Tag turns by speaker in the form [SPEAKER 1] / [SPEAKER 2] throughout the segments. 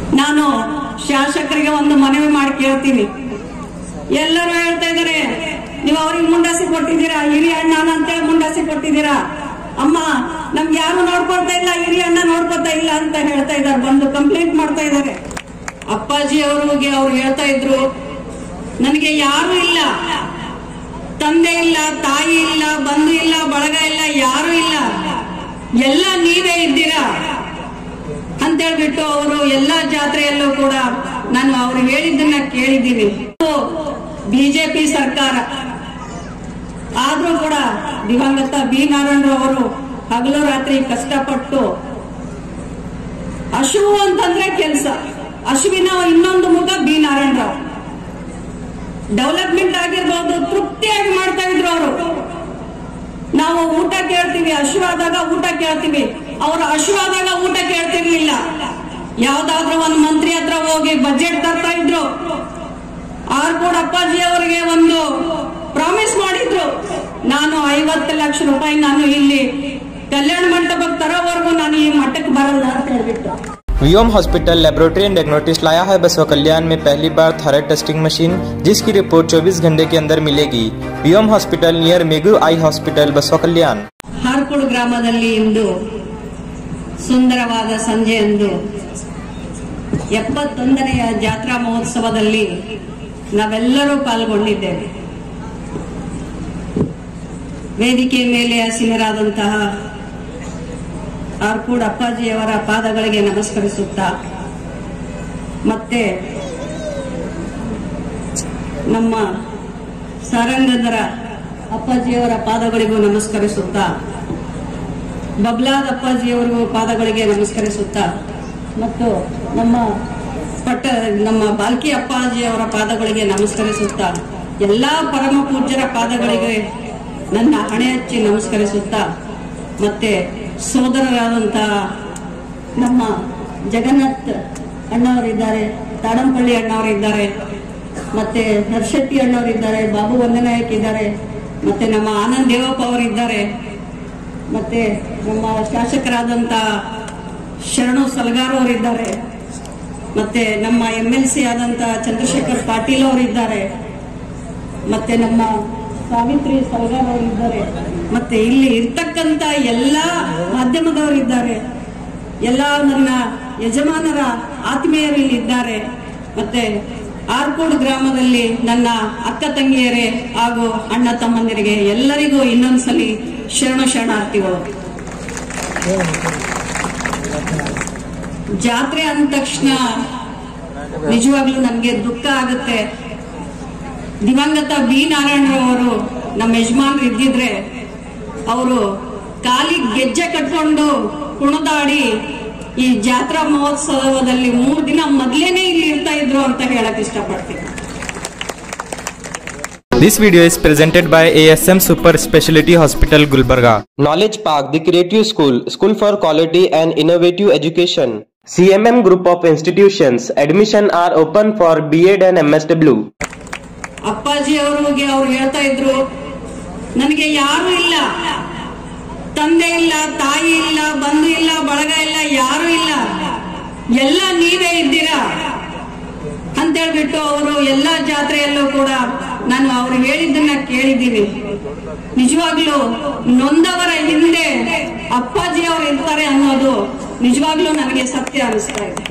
[SPEAKER 1] ನಾನು ಶಾಸಕರಿಗೆ ಒಂದು ಮನವಿ ಮಾಡಿ ಕೇಳ್ತೀನಿ ಎಲ್ಲರೂ ಹೇಳ್ತಾ ಇದಾರೆ ನೀವು ಅವ್ರಿಗೆ ಮುಂಡಾಸಿ ಕೊಟ್ಟಿದ್ದೀರಾ ಹಿರಿಯ ಅಣ್ಣ ಅಂತೇಳಿ ಮುಂಡಾಸಿ ಕೊಟ್ಟಿದ್ದೀರಾ ಅಮ್ಮ ನಮ್ಗೆ ಯಾರು ನೋಡ್ಕೊಳ್ತಾ ಇಲ್ಲ ಹಿರಿಯ ಅಣ್ಣ ನೋಡ್ಕೊತಾ ಇಲ್ಲ ಅಂತ ಹೇಳ್ತಾ ಇದ್ದಾರೆ ಬಂದು ಕಂಪ್ಲೇಂಟ್ ಮಾಡ್ತಾ ಇದ್ದಾರೆ ಅಪ್ಪಾಜಿ ಅವ್ರಿಗೆ ಅವ್ರು ಹೇಳ್ತಾ ಇದ್ರು ನನಗೆ ಯಾರು ಇಲ್ಲ ತಂದೆ ಇಲ್ಲ ತಾಯಿ ಇಲ್ಲ ಬಂಧು ಇಲ್ಲ ಬಳಗ ಇಲ್ಲ ಯಾರು ಇಲ್ಲ ಎಲ್ಲ ನೀವೇ ಇದ್ದೀರಾ ಅಂತ ಹೇಳ್ಬಿಟ್ಟು ಅವರು ಎಲ್ಲಾ ಜಾತ್ರೆಯಲ್ಲೂ ಕೂಡ ನಾನು ಅವ್ರು ಹೇಳಿದ್ದನ್ನ ಕೇಳಿದ್ದೀನಿ ಬಿಜೆಪಿ ಸರ್ಕಾರ ಆದ್ರೂ ಕೂಡ ದಿವಂಗತ ಬಿ ನಾರಾಯಣರಾವ್ ಅವರು ಹಗಲು ರಾತ್ರಿ ಕಷ್ಟಪಟ್ಟು ಹಶು ಅಂತಂದ್ರೆ ಕೆಲಸ ಹಶುವಿನ ಇನ್ನೊಂದು ಮುಖ ಬಿ ನಾರಾಯಣರಾವ್ ಡೆವಲಪ್ಮೆಂಟ್ ಆಗಿರ್ಬೋದು ತೃಪ್ತಿಯಾಗಿ ಮಾಡ್ತಾ ಇದ್ರು ಅವರು ನಾವು ಊಟ ಕೇಳ್ತೀವಿ ಹಶುವಾದಾಗ ಊಟ ಕೇಳ್ತೀವಿ ಅವರು ಹಶುವಾದಾಗ ಊಟ ಕೇಳ್ತಿರ್ಲಿಲ್ಲ ಯಾವ್ದಾದ್ರೂ ಒಂದು ಮಂತ್ರಿ ಹತ್ರ ಹೋಗಿ ಬಜೆಟ್ ತರ್ತಾ ಇದ್ರು ಆರ್ ಕೂಡ ಅಪ್ಪಾಜಿ ಅವರಿಗೆ ಒಂದು ಪ್ರಾಮಿಸ್ ಮಾಡಿದ್ರು ನಾನು ಐವತ್ತು ಲಕ್ಷ ರೂಪಾಯಿ ನಾನು ಇಲ್ಲಿ ಕಲ್ಯಾಣ ಮಂಟಪಕ್ಕೆ ತರೋವರೆಗೂ ನಾನು ಈ ಮಟ್ಟಕ್ಕೆ ಬರಲ್ಲ ಅಂತ ಹೇಳ್ಬಿಟ್ಟು
[SPEAKER 2] Vyom hospital laboratory and diagnostics लाया है बसवा कल्याण में पहली बार थायराइड टेस्टिंग मशीन जिसकी रिपोर्ट 24 घंटे के अंदर मिलेगी वियोम हॉस्पिटल नियर मेगू आई हॉस्पिटल बसवा कल्याण
[SPEAKER 1] ಹಾರ್ಕುಳು ಗ್ರಾಮದಲ್ಲಿ ಇಂದು ಸುಂದರವಾದ ಸಂಜೆಯಂದು ಎಪ್ಪತ್ತೊಂದನೆಯ ಜಾತ್ರಾ ಮಹೋತ್ಸವದಲ್ಲಿ ನಾವೆಲ್ಲರೂ ಪಾಲ್ಗೊಂಡಿದ್ದೇವೆ ವೇದಿಕೆ ಮೇಲೆ ಹಸಿನರಾದಂತಹ ಆರ್ಕೂಡ್ ಅಪ್ಪಾಜಿಯವರ ಪಾದಗಳಿಗೆ ನಮಸ್ಕರಿಸುತ್ತಾ ಮತ್ತೆ ನಮ್ಮ ಸಾರಂಗಧರ ಅಪ್ಪಾಜಿಯವರ ಪಾದಗಳಿಗೂ ನಮಸ್ಕರಿಸುತ್ತಾ ಬಬ್ಲಾದ್ ಅಪ್ಪಾಜಿಯವರಿಗೂ ಪಾದಗಳಿಗೆ ನಮಸ್ಕರಿಸುತ್ತಾ ಮತ್ತು ನಮ್ಮ ಪಟ್ಟ ನಮ್ಮ ಬಾಲ್ಕಿ ಅಪ್ಪಾಜಿಯವರ ಪಾದಗಳಿಗೆ ನಮಸ್ಕರಿಸುತ್ತಾ ಎಲ್ಲಾ ಪರಮ ಪೂಜ್ಯರ ಪಾದಗಳಿಗೆ ನನ್ನ ಹಣೆ ಹಚ್ಚಿ ನಮಸ್ಕರಿಸುತ್ತಾ ಮತ್ತೆ ಸೋದರರಾದಂತಹ ನಮ್ಮ ಜಗನ್ನಾಥ್ ಅಣ್ಣವರಿದ್ದಾರೆ ತಾಡಂಪಳ್ಳಿ ಅಣ್ಣವರಿದ್ದಾರೆ ಮತ್ತೆ ಹರ್ಷಟ್ಟಿ ಅಣ್ಣವರಿದ್ದಾರೆ ಬಾಬು ವಂದನಾಯಕ್ ಇದ್ದಾರೆ ಮತ್ತೆ ನಮ್ಮ ಆನಂದ್ ದೇವಪ್ಪ ಅವರಿದ್ದಾರೆ ಮತ್ತೆ ನಮ್ಮ ಶಾಸಕರಾದಂತ ಶರಣು ಸಲಗಾರ್ ಅವರಿದ್ದಾರೆ ಮತ್ತೆ ನಮ್ಮ ಎಂ ಎಲ್ ಸಿ ಆದಂತ ಚಂದ್ರಶೇಖರ್ ಪಾಟೀಲ್ ಅವರಿದ್ದಾರೆ ಮತ್ತೆ ನಮ್ಮ ಸಾವಿತ್ರಿ ಸಲಗಾರ್ ಅವರಿದ್ದಾರೆ ಮತ್ತೆ ಇಲ್ಲಿ ಇರ್ತಕ್ಕಂತ ಎಲ್ಲಾ ಮಾಧ್ಯಮದವರಿದ್ದಾರೆ ಎಲ್ಲ ನನ್ನ ಯಜಮಾನರ ಆತ್ಮೀಯರು ಇಲ್ಲಿ ಇದ್ದಾರೆ ಮತ್ತೆ ಆರ್ಕೋಡ್ ಗ್ರಾಮದಲ್ಲಿ ನನ್ನ ಅಕ್ಕ ತಂಗಿಯರೇ ಹಾಗೂ ಅಣ್ಣ ತಮ್ಮಂದಿರಿಗೆ ಎಲ್ಲರಿಗೂ ಇನ್ನೊಂದ್ಸಲಿ ಶರಣ ಶರಣಾರ್ಥಿಗಳು ಜಾತ್ರೆ ಅಂದ ತಕ್ಷಣ ನಿಜವಾಗ್ಲೂ ನನಗೆ ದುಃಖ ಆಗುತ್ತೆ ದಿವಂಗತ ಬಿ ನಾರಾಯಣರಾವ್ ಅವರು ನಮ್ಮ ಯಜಮಾನ್ರು ಇದ್ದಿದ್ರೆ ಅವರು ಕಾಲಿಗೆ ಗೆಜ್ಜೆ ಕಟ್ಕೊಂಡು ಕುಣದಾಡಿ ಈ ಜಾತ್ರಾ ಮಹೋತ್ಸವದಲ್ಲಿ ಮೂರು ದಿನ ಮೊದ್ಲೇನೆ ಇಲ್ಲಿ ಇರ್ತಾ ಇದ್ರು ಅಂತ ಹೇಳಕ್ ಇಷ್ಟಪಡ್ತೀನಿ
[SPEAKER 2] This video is presented by ASM Super Speciality Hospital Gulbarga. Knowledge Park, the Creative School, School for Quality and Innovative Education. CMM Group of Institutions. Admission are open for B.Ed and MSW.
[SPEAKER 1] ಅಪ್ಪಾಜಿ ಅವ್ರಿಗೆ ಅವ್ರು ಹೇಳ್ತಾ ಇದ್ರು ನನಗೆ ಯಾರು ಇಲ್ಲ ತಂದೆ ಇಲ್ಲ ತಾಯಿ ಇಲ್ಲ ಬಂಧು ಇಲ್ಲ ಬಳಗ ಇಲ್ಲ ಯಾರು ಇಲ್ಲ ಎಲ್ಲ ನೀವೇ ಇದ್ದೀರಾ ಅಂತ ಹೇಳ್ಬಿಟ್ಟು ಅವರು ಎಲ್ಲಾ ಜಾತ್ರೆಯಲ್ಲೂ ಕೂಡ ನಾನು ಅವ್ರು ಹೇಳಿದ್ದನ್ನ ಕೇಳಿದ್ದೀನಿ ನಿಜವಾಗ್ಲೂ ನೊಂದವರ ಹಿಂದೆ ಅಪ್ಪಾಜಿ ಅವರು ಇರ್ತಾರೆ ಅನ್ನೋದು ನಿಜವಾಗ್ಲೂ ನನಗೆ ಸತ್ಯ ಅನಿಸ್ತಾ ಇದೆ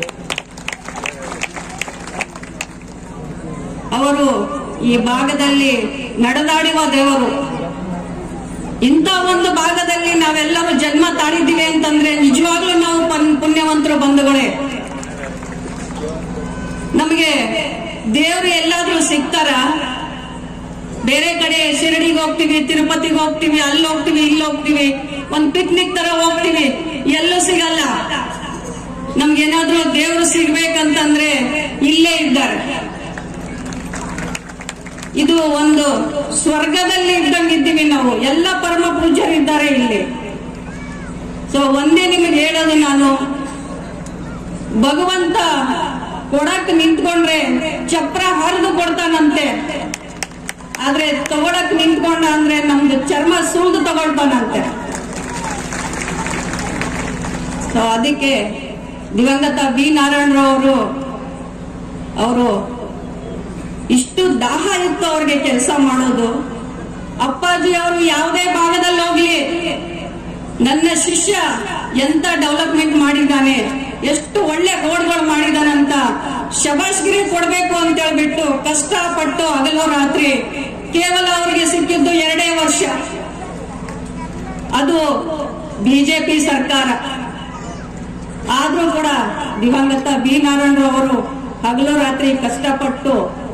[SPEAKER 1] ಅವರು ಈ ಭಾಗದಲ್ಲಿ ನಡೆದಾಡುವ ದೇವರು ಇಂಥ ಒಂದು ಭಾಗದಲ್ಲಿ ನಾವೆಲ್ಲರೂ ಜನ್ಮ ತಾಳಿದ್ದೀವಿ ಅಂತಂದ್ರೆ ನಿಜವಾಗ್ಲೂ ನಾವು ಪನ್- ಪುಣ್ಯವಂತರು ಬಂಧುಗಳೇ ನಮಗೆ ದೇವರು ಎಲ್ಲಾದ್ರೂ ಸಿಗ್ತಾರ ಬೇರೆ ಕಡೆ ಶಿರಡಿಗೆ ಹೋಗ್ತೀವಿ ತಿರುಪತಿಗೆ ಹೋಗ್ತೀವಿ ಅಲ್ಲಿ ಹೋಗ್ತೀವಿ ಇಲ್ಲಿ ಹೋಗ್ತೀವಿ ಒಂದ್ ಪಿಕ್ನಿಕ್ ತರ ಹೋಗ್ತೀವಿ ಎಲ್ಲೂ ಸಿಗಲ್ಲ ನಮ್ಗೇನಾದ್ರೂ ದೇವರು ಸಿಗ್ಬೇಕಂತಂದ್ರೆ ಇಲ್ಲೇ ಇದ್ದಾರೆ ಇದು ಒಂದು ಸ್ವರ್ಗದಲ್ಲಿ ಇದ್ದಂಗಿದ್ದೀವಿ ನಾವು ಎಲ್ಲ ಪರಮ ಪೂಜ್ಯರಿದ್ದಾರೆ ಇಲ್ಲಿ ಸೊ ಒಂದೇ ನಿಮಗೆ ಹೇಳೋದು ನಾನು ಭಗವಂತ ಕೊಡಕ್ ನಿಂತ್ಕೊಂಡ್ರೆ ಚಪ್ರ ಹರಿದು ಕೊಡ್ತಾನಂತೆ ಆದ್ರೆ ತಗೊಳಕ್ ನಿಂತ್ಕೊಂಡ ಅಂದ್ರೆ ನಮ್ದು ಚರ್ಮ ಸುಳ್ದು ತಗೊಳ್ತಾನಂತೆ ಸೊ ಅದಕ್ಕೆ ದಿವಂಗತ ಬಿ ನಾರಾಯಣರಾವ್ ಅವರು ಅವರು ಇಷ್ಟು ದಾಹ ಇತ್ತು ಅವ್ರಿಗೆ ಕೆಲಸ ಮಾಡೋದು ಅಪ್ಪಾಜಿ ಅವರು ಯಾವುದೇ ಭಾಗದಲ್ಲಿ ಹೋಗ್ಲಿ ನನ್ನ ಶಿಷ್ಯ ಎಂತ ಡೆವಲಪ್ಮೆಂಟ್ ಮಾಡಿದ್ದಾನೆ ಎಷ್ಟು ಒಳ್ಳೆ ರೋಡ್ಗಳು ಮಾಡಿದಾನಂತ ಶಬಾಷ್ಗಿರಿ ಕೊಡ್ಬೇಕು ಅಂತ ಹೇಳ್ಬಿಟ್ಟು ಕಷ್ಟಪಟ್ಟು ಹಗಲು ರಾತ್ರಿ ಕೇವಲ ಅವರಿಗೆ ಸಿಕ್ಕಿದ್ದು ಎರಡೇ ವರ್ಷ ಅದು ಬಿಜೆಪಿ ಸರ್ಕಾರ ಆದ್ರೂ ಕೂಡ ದಿವಂಗತ ಬಿ ನಾರಾಯಣರಾವ್ ಅವರು ಹಗಲು ರಾತ್ರಿ ಕಷ್ಟಪಟ್ಟು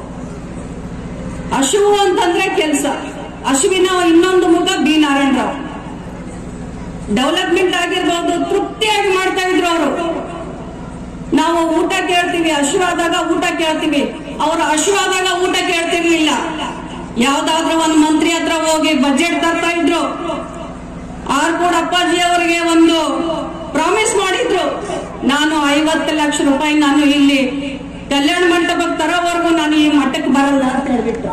[SPEAKER 1] ಹಶುವು ಅಂತಂದ್ರೆ ಕೆಲಸ ಹಶುವಿನ ಇನ್ನೊಂದು ಮುಖ ಬಿ ನಾರಾಯಣರಾವ್ ಡೆವಲಪ್ಮೆಂಟ್ ಆಗಿರ್ಬೋದು ತೃಪ್ತಿಯಾಗಿ ಮಾಡ್ತಾ ಇದ್ರು ಅವರು ನಾವು ಊಟ ಕೇಳ್ತೀವಿ ಹಶುವಾದಾಗ ಊಟ ಕೇಳ್ತೀವಿ ಅವರು ಹಶುವಾದಾಗ ಊಟ ಕೇಳ್ತಿರ್ಲಿಲ್ಲ ಯಾವ್ದಾದ್ರೂ ಒಂದು ಮಂತ್ರಿ ಹತ್ರ ಹೋಗಿ ಬಜೆಟ್ ತರ್ತಾ ಇದ್ರು ಆರ್ ಕೂಡ ಅಪ್ಪಾಜಿ ಅವರಿಗೆ ಒಂದು ಪ್ರಾಮಿಸ್ ಮಾಡಿದ್ರು ನಾನು ಐವತ್ತು ಲಕ್ಷ ರೂಪಾಯಿ ನಾನು ಇಲ್ಲಿ ಕಲ್ಯಾಣ ಮಂಟಪಕ್ಕೆ ತರೋವರೆಗೂ ನಾನು ಈ ಮಟ್ಟಕ್ಕೆ ಬರಲ್ಲ ಅಂತ ಹೇಳ್ಬಿಟ್ಟು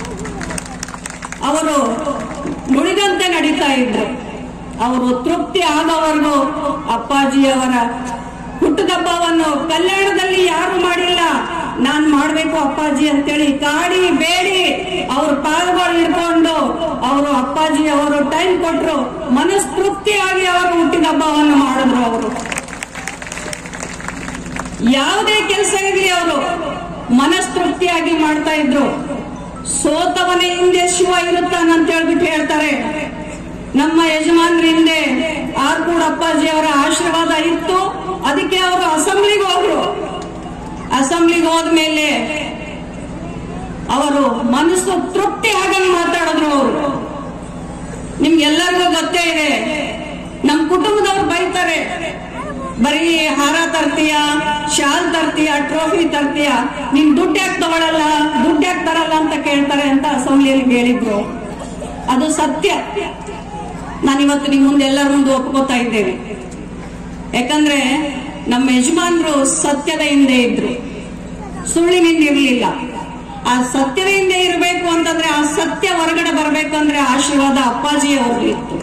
[SPEAKER 1] ಅವರು ನುಡಿದಂತೆ ನಡೀತಾ ಇದ್ರು ಅವರು ತೃಪ್ತಿ ಆದವರೆಗೂ ಅಪ್ಪಾಜಿಯವರ ಹುಟ್ಟುಹಬ್ಬವನ್ನು ಕಲ್ಯಾಣದಲ್ಲಿ ಯಾರು ಮಾಡಿಲ್ಲ ನಾನ್ ಮಾಡ್ಬೇಕು ಅಪ್ಪಾಜಿ ಅಂತೇಳಿ ಕಾಡಿ ಬೇಡಿ ಅವ್ರ ಪಾಲ್ಗಳು ಹಿಡ್ಕೊಂಡು ಅವರು ಅಪ್ಪಾಜಿ ಅವರು ಟೈಮ್ ಕೊಟ್ರು ಮನಸ್ತೃಪ್ತಿಯಾಗಿ ಅವರು ಹುಟ್ಟಿದ ಹಬ್ಬವನ್ನು ಮಾಡಿದ್ರು ಅವರು ಯಾವುದೇ ಕೆಲಸ ಇರಲಿ ಅವರು ಮನಸ್ತೃಪ್ತಿಯಾಗಿ ಮಾಡ್ತಾ ಇದ್ರು ಸೋತವನ ಹಿಂದೆ ಶಿವ ಇರುತ್ತಾನಂತ ಹೇಳ್ಬಿಟ್ಟು ಹೇಳ್ತಾರೆ ನಮ್ಮ ಯಜಮಾನ್ರ ಹಿಂದೆ ಆರ್ಕೂಡ್ ಅಪ್ಪಾಜಿ ಅವರ ಆಶೀರ್ವಾದ ಇತ್ತು ಅದಕ್ಕೆ ಅವರು ಅಸೆಂಬ್ಲಿಗೆ ಹೋದ್ರು ಅಸೆಂಬ್ಲಿಗೆ ಹೋದ್ಮೇಲೆ ಅವರು ಮನಸ್ಸು ತೃಪ್ತಿ ಆಗಂಗ್ ಮಾತಾಡಿದ್ರು ಅವರು ನಿಮ್ಗೆಲ್ಲರಿಗೂ ಗೊತ್ತೇ ಇದೆ ನಮ್ ಕುಟುಂಬದವ್ರು ಬೈತಾರೆ ಬರೀ ಹಾರ ತರ್ತೀಯ ಶಾಲ್ ತರ್ತೀಯ ಟ್ರೋಫಿ ತರ್ತೀಯ ನೀನ್ ದುಡ್ಡು ಯಾಕೆ ತಗೊಳಲ್ಲ ದುಡ್ಡು ಯಾಕೆ ತರಲ್ಲ ಅಂತ ಕೇಳ್ತಾರೆ ಅಂತ ಅಸೆಂಬ್ಲಿಯಲ್ಲಿ ಹೇಳಿದ್ರು ಅದು ಸತ್ಯ ನಾನಿವತ್ತು ನಿಮ್ ಮುಂದೆ ಎಲ್ಲರ ಮುಂದೆ ಒಪ್ಕೋತಾ ಇದ್ದೇನೆ ಯಾಕಂದ್ರೆ ನಮ್ಮ ಯಜಮಾನ್ರು ಸತ್ಯದ ಹಿಂದೆ ಇದ್ರು ಸುಳ್ಳಿನಿಂದ ಇರ್ಲಿಲ್ಲ ಆ ಸತ್ಯದ ಹಿಂದೆ ಇರಬೇಕು ಅಂತಂದ್ರೆ ಆ ಸತ್ಯ ಹೊರಗಡೆ ಬರಬೇಕು ಅಂದ್ರೆ ಆಶೀರ್ವಾದ ಅಪ್ಪಾಜಿ ಅವ್ರಿಗೆ ಇತ್ತು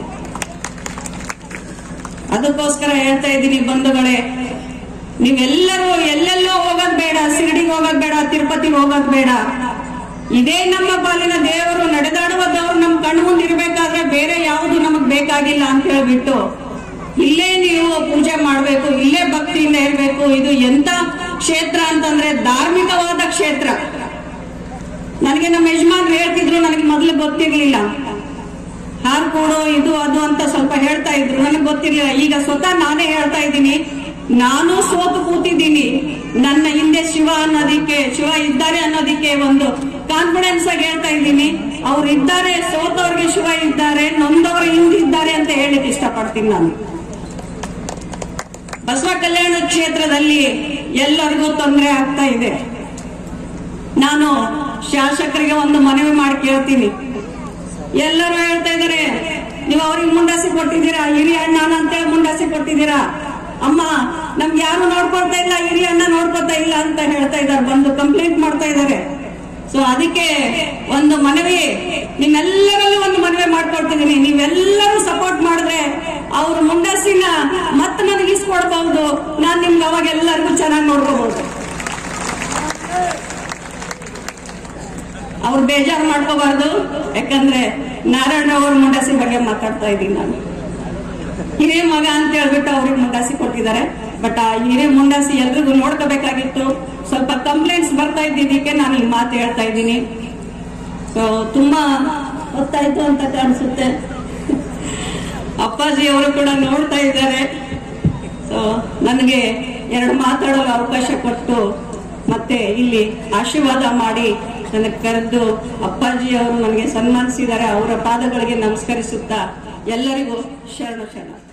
[SPEAKER 1] ಅದಕ್ಕೋಸ್ಕರ ಹೇಳ್ತಾ ಇದ್ದೀನಿ ಬಂಧುಗಳೇ ನೀವೆಲ್ಲರೂ ಎಲ್ಲೆಲ್ಲೋ ಹೋಗೋದ್ ಬೇಡ ಶಿರಡಿಗೆ ಹೋಗೋದ್ ಬೇಡ ತಿರುಪತಿಗೆ ಹೋಗೋದ್ ಬೇಡ ಇದೇ ನಮ್ಮ ಪಾಲಿನ ದೇವರು ನಡೆದಾಡುವ ದೇವರು ನಮ್ ಕಣ್ಣು ಮುಂದೆ ಇರ್ಬೇಕಾದ್ರೆ ಬೇರೆ ಯಾವುದು ನಮಗ್ ಬೇಕಾಗಿಲ್ಲ ಅಂತ ಹೇಳ್ಬಿಟ್ಟು ಇಲ್ಲೇ ನೀವು ಪೂಜೆ ಮಾಡ್ಬೇಕು ಇಲ್ಲೇ ಭಕ್ತಿಯಿಂದ ಇರ್ಬೇಕು ಇದು ಎಂತ ಕ್ಷೇತ್ರ ಅಂತಂದ್ರೆ ಧಾರ್ಮಿಕವಾದ ಕ್ಷೇತ್ರ ನನಗೆ ನಮ್ಮ ಯಜಮಾನ್ ಹೇಳ್ತಿದ್ರು ನನಗೆ ಮೊದಲು ಗೊತ್ತಿರ್ಲಿಲ್ಲ ಹಾರ್ ಕೊಡು ಇದು ಅದು ಅಂತ ಸ್ವಲ್ಪ ಹೇಳ್ತಾ ಇದ್ರು ನನಗೆ ಗೊತ್ತಿರ್ಲಿಲ್ಲ ಈಗ ಸ್ವತಃ ನಾನೇ ಹೇಳ್ತಾ ಇದ್ದೀನಿ ನಾನು ಸೋತು ಕೂತಿದ್ದೀನಿ ನನ್ನ ಹಿಂದೆ ಶಿವ ಅನ್ನೋದಿಕ್ಕೆ ಶಿವ ಇದ್ದಾರೆ ಅನ್ನೋದಿಕ್ಕೆ ಒಂದು ಕಾನ್ಫಿಡೆನ್ಸ್ ಆಗಿ ಹೇಳ್ತಾ ಇದ್ದೀನಿ ಅವ್ರು ಇದ್ದಾರೆ ಸೋತವ್ರಿಗೆ ಶಿವ ಇದ್ದಾರೆ ನೊಂದವರು ಹಿಂದಿದ್ದಾರೆ ಅಂತ ಹೇಳಿಕ್ ಇಷ್ಟಪಡ್ತೀನಿ ನಾನು ಬಸವ ಕಲ್ಯಾಣ ಕ್ಷೇತ್ರದಲ್ಲಿ ಎಲ್ಲರಿಗೂ ತೊಂದರೆ ಆಗ್ತಾ ಇದೆ ನಾನು ಶಾಸಕರಿಗೆ ಒಂದು ಮನವಿ ಮಾಡಿ ಕೇಳ್ತೀನಿ ಎಲ್ಲರೂ ಹೇಳ್ತಾ ಇದಾರೆ ನೀವು ಅವ್ರಿಗೆ ಮುಂಡಾಸಿ ಕೊಟ್ಟಿದ್ದೀರಾ ಹಿರಿಯ ಅಣ್ಣ ಅಂತೇಳಿ ಮುಂಡಾಸಿ ಕೊಟ್ಟಿದ್ದೀರಾ ಅಮ್ಮ ನಮ್ಗೆ ಯಾರು ನೋಡ್ಕೊಳ್ತಾ ಇಲ್ಲ ಹಿರಿಯ ಅಣ್ಣ ನೋಡ್ಕೊಳ್ತಾ ಇಲ್ಲ ಅಂತ ಹೇಳ್ತಾ ಇದ್ದಾರೆ ಬಂದು ಕಂಪ್ಲೇಂಟ್ ಮಾಡ್ತಾ ಇದ್ದಾರೆ ಸೊ ಅದಕ್ಕೆ ಒಂದು ಮನವಿ ನಿಮ್ಮೆಲ್ಲರಲ್ಲೂ ಒಂದು ಮನವಿ ಮಾಡ್ಕೊಳ್ತಿದ್ದೀನಿ ನೀವೆಲ್ಲರೂ ಸಪೋರ್ಟ್ ಮಾಡಿದ್ರೆ ಅವ್ರ ಮುಂಡಾಸಿನ ಮತ್ತೆ ನನಗೆ ಇಸ್ಕೊಡ್ಬಹುದು ನಾನ್ ನಿಮ್ಗೆ ಅವಾಗ ಎಲ್ಲರಿಗೂ ಚೆನ್ನಾಗಿ ನೋಡ್ಕೋಬಹುದು ಅವ್ರು ಬೇಜಾರು ಮಾಡ್ಕೋಬಾರ್ದು ಯಾಕಂದ್ರೆ ನಾರಾಯಣ ಅವ್ರ ಮುಂಡಾಸಿ ಬಗ್ಗೆ ಮಾತಾಡ್ತಾ ಇದ್ದೀನಿ ನಾನು ಹಿರಿಯ ಮಗ ಅಂತ ಹೇಳ್ಬಿಟ್ಟು ಅವ್ರಿಗೆ ಮುಂಡಾಸಿ ಕೊಟ್ಟಿದ್ದಾರೆ ಬಟ್ ಆ ಹಿರಿಯ ಮುಂಡಾಸಿ ಎಲ್ರಿಗೂ ನೋಡ್ಕೋಬೇಕಾಗಿತ್ತು ಸ್ವಲ್ಪ ಕಂಪ್ಲೇಂಟ್ಸ್ ಬರ್ತಾ ಇದ್ದಿದ್ದಕ್ಕೆ ನಾನು ಈ ಮಾತು ಹೇಳ್ತಾ ಇದ್ದೀನಿ ಸೊ ತುಂಬಾ ಹೊತ್ತಾಯ್ತು ಅಂತ ಕಾಣಿಸುತ್ತೆ ಅಪ್ಪಾಜಿ ಅವರು ಕೂಡ ನೋಡ್ತಾ ಇದ್ದಾರೆ ಸೊ ನನಗೆ ಎರಡು ಮಾತಾಡೋ ಅವಕಾಶ ಕೊಟ್ಟು ಮತ್ತೆ ಇಲ್ಲಿ ಆಶೀರ್ವಾದ ಮಾಡಿ ನನಗೆ ಕರೆದು ಅಪ್ಪಾಜಿ ಅವರು ನನಗೆ ಸನ್ಮಾನಿಸಿದ್ದಾರೆ ಅವರ ಪಾದಗಳಿಗೆ ನಮಸ್ಕರಿಸುತ್ತಾ ಎಲ್ಲರಿಗೂ ಶರಣ ಶರಣ